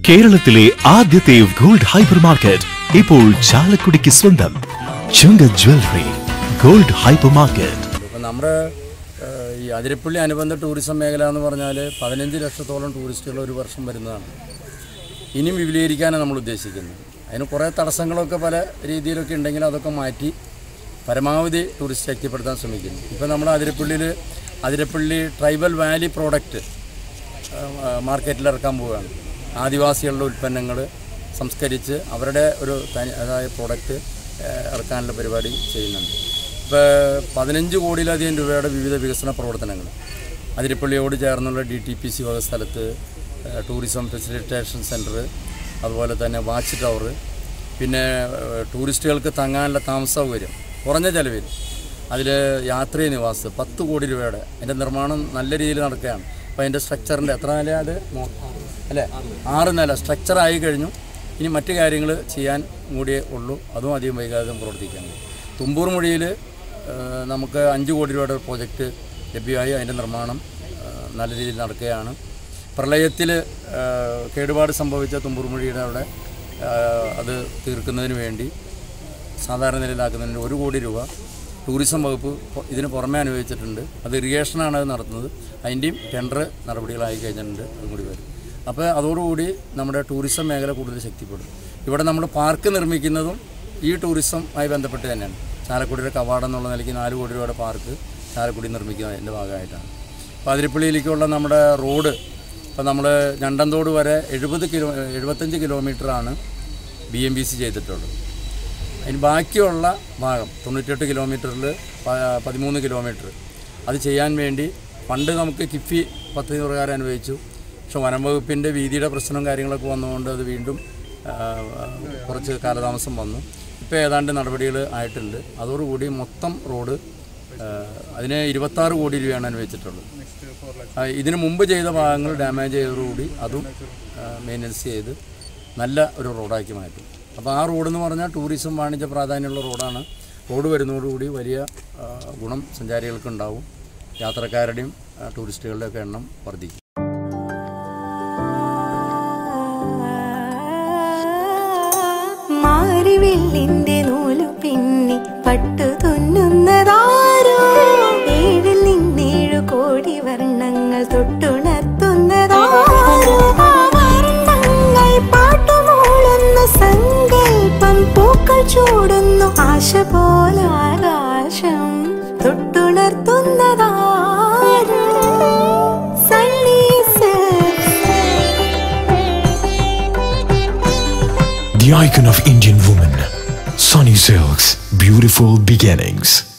കേരളത്തിലെ ആദ്യത്തെ gold hyper market ഇപ്പോൾ ചാലക്കുടിക്ക് സ്വന്തം ചുങ്ക ജ്വല്ലറി ഗോൾഡ് ഹൈപ്പർ മാർക്കറ്റ് ഇപ്പം നമ്മുടെ ഏഹ്, ഈ അതിരപ്പള്ളി അനുബന്ധ ടൂറിസം മേഖല എന്ന് പറഞ്ഞാൽ പതിനഞ്ച് ലക്ഷത്തോളം ടൂറിസ്റ്റുകൾ ഒരു വർഷം വരുന്നതാണ് ഇനിയും വിപുലീകരിക്കാനാണ് നമ്മൾ ഉദ്ദേശിക്കുന്നത് അതിന് കുറേ തടസ്സങ്ങളൊക്കെ പല രീതിയിലൊക്കെ ഉണ്ടെങ്കിൽ അതൊക്കെ മാറ്റി പരമാവധി ടൂറിസ്റ്റ് ശക്തിപ്പെടുത്താൻ ശ്രമിക്കുന്നു ഇപ്പം നമ്മുടെ അതിരപ്പള്ളിയിൽ അതിരപ്പള്ളി ട്രൈബൽ വാലി പ്രോഡക്റ്റ് മാർക്കറ്റിൽ ഇറക്കാൻ പോവുകയാണ് ആദിവാസികളുടെ ഉൽപ്പന്നങ്ങൾ സംസ്കരിച്ച് അവരുടെ ഒരു തനി അതായ പ്രോഡക്റ്റ് ഇറക്കാനുള്ള പരിപാടി ചെയ്യുന്നുണ്ട് ഇപ്പോൾ പതിനഞ്ച് കോടിയിലധികം രൂപയുടെ വിവിധ വികസന പ്രവർത്തനങ്ങൾ അതിരപ്പള്ളിയോട് ചേർന്നുള്ള ഡി ടി പി സി വക സ്ഥലത്ത് ഏഹ്, ടൂറിസം ഫെസിലിറ്റേഷൻ സെൻറ്റർ അതുപോലെ തന്നെ വാച്ച് ടവർ പിന്നെ ഏഹ്, ടൂറിസ്റ്റുകൾക്ക് തങ്ങാനുള്ള താമസ സൗകര്യം കുറഞ്ഞ ചെലവിൽ അതിൽ യാത്രീ നിവാസ് പത്ത് കോടി രൂപയുടെ അതിൻ്റെ നിർമ്മാണം നല്ല രീതിയിൽ നടക്കുകയാണ് അപ്പോൾ അതിൻ്റെ സ്ട്രക്ചറിൻ്റെ എത്ര നില അത് മോ- അല്ലേ ആറ് നില സ്ട്രക്ചർ ആയി കഴിഞ്ഞു ഇനി മറ്റു കാര്യങ്ങൾ ചെയ്യാൻ കൂടിയേ ഉള്ളൂ അതും അധികം വൈകാതെ പ്രവർത്തിക്കുന്നത് തുമ്പൂർ മൊഴിയിൽ നമുക്ക് അഞ്ച് കോടി രൂപയുടെ ഒരു പ്രോജക്റ്റ് ലഭ്യമായി അതിൻ്റെ നിർമ്മാണം ആ, നല്ല രീതിയിൽ നടക്കുകയാണ് പ്രളയത്തിൽ കേടുപാട് സംഭവിച്ച തുമ്പൂർ മൊഴിയുടെ അവിടെ ആ, അത് തീർക്കുന്നതിന് വേണ്ടി സാധാരണ നിലയിലാക്കുന്നതിന് ഒരു കോടി രൂപ ടൂറിസം വകുപ്പ് പൊ- ഇതിന് പുറമെ അനുവദിച്ചിട്ടുണ്ട് അത് ഇറിഗേഷനാണ് അത് നടത്തുന്നത് അതിൻ്റെയും ടെൻഡർ നടപടികളായി കഴിഞ്ഞിട്ടുണ്ട് അതും കൂടി വരും അപ്പോൾ അതോടുകൂടി നമ്മുടെ ടൂറിസം മേഖല കൂടുതൽ ശക്തിപ്പെടും ഇവിടെ നമ്മൾ പാർക്ക് നിർമ്മിക്കുന്നതും ഈ ടൂറിസവുമായി ബന്ധപ്പെട്ട് തന്നെയാണ് ചാലക്കുടിയുടെ കവാടം എന്നുള്ള നിലയ്ക്ക് നാല് കോടി രൂപയുടെ പാർക്ക് ചാലക്കുടി നിർമ്മിക്കുന്നതിൻ്റെ ഭാഗമായിട്ടാണ് അപ്പോൾ അതിരപ്പള്ളിയിലേക്കുള്ള നമ്മുടെ റോഡ് ഇപ്പോൾ നമ്മൾ ഞണ്ടന്തോട് വരെ എഴുപത് കിലോ എഴുപത്തഞ്ച് കിലോമീറ്ററാണ് ബി എം ബി സി ചെയ്തിട്ടുള്ളത് അതിന് ബാക്കിയുള്ള ഭാഗം തൊണ്ണൂറ്റെട്ട് കിലോമീറ്ററിൽ പതിമൂന്ന് കിലോമീറ്റർ അത് ചെയ്യാൻ വേണ്ടി പണ്ട് നമുക്ക് കിഫി പദ്ധതി പ്രകാരം അനുവദിച്ചു പക്ഷെ വനം വകുപ്പിൻ്റെ വീതിയുടെ പ്രശ്നവും കാര്യങ്ങളൊക്കെ വന്നതുകൊണ്ട് അത് വീണ്ടും ആ, കുറച്ച് കാലതാമസം വന്നു ഇപ്പോൾ ഏതാണ്ട് നടപടികൾ ആയിട്ടുണ്ട് അതോടുകൂടി മൊത്തം റോഡ് ആ, അതിന് ഇരുപത്താറ് കോടി രൂപയാണ് അനുവദിച്ചിട്ടുള്ളത് ആ, ഇതിന് മുമ്പ് ചെയ്ത ഭാഗങ്ങൾ ഡാമേജ് ചെയ്തതോടുകൂടി അതും മെയിൻ്റനൻസ് ചെയ്ത് നല്ല ഒരു റോഡാക്കി മാറ്റും അപ്പോൾ ആ റോഡ് എന്ന് പറഞ്ഞാൽ ടൂറിസം വാണിജ്യ പ്രാധാന്യമുള്ള റോഡാണ് റോഡ് വരുന്നതോടുകൂടി വലിയ ആ, ഗുണം സഞ്ചാരികൾക്ക് ഉണ്ടാവും യാത്രക്കാരുടെയും ആ, ടൂറിസ്റ്റുകളുടെയും ഒക്കെ എണ്ണം വർദ്ധിക്കും മാരിവില്ലിന്റെ നൂലു പിന്നി പട്ടു തുന്നുന്നതാരോ ഏഴിൽ നിന്നേഴു കോടി വർണ്ണങ്ങൾ തൊട്ടുണർത്തുന്നതാരോ വർണ്ണങ്ങൾ പാട്ടുമൂളുന്ന സങ്കൽപ്പം പൂക്കൾ ചൂടുന്നു ആശ പോലെ ആകാശം തൊട്ടുണർത്തുന്നതാരോ Sunny The icon of Indian woman, Sunny Silks, beautiful beginnings.